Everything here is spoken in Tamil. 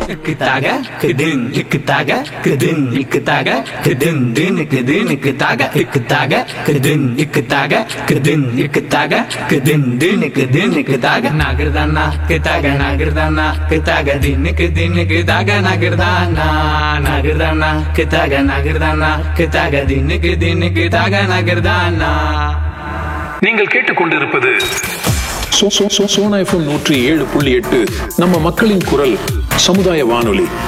இக்குதாக கிதின் இக்குதாக கிதின் இக்குதாக கிதின் தின் கிதின் இக்குதாக இக்குதாக கிதின் இக்குதாக கிதின் இக்குதாக கிதின் தின் கிதின் இக்குதாக நகர்தானா கிதாக நகர்தானா கிதாக தின் கிதின் கிதாக நகர்தானா நகர்தானா கிதாக நகர்தானா கிதாக தின் கிதின் கிதாக நகர்தானா நீங்கள் கேட்டுக்கொண்டிருப்பது சோ- சோ- சோ- சோனா எஃப்எம் நூற்றி ஏழு புள்ளி எட்டு நம்ம மக்களின் குரல் சமுதாய வானொலி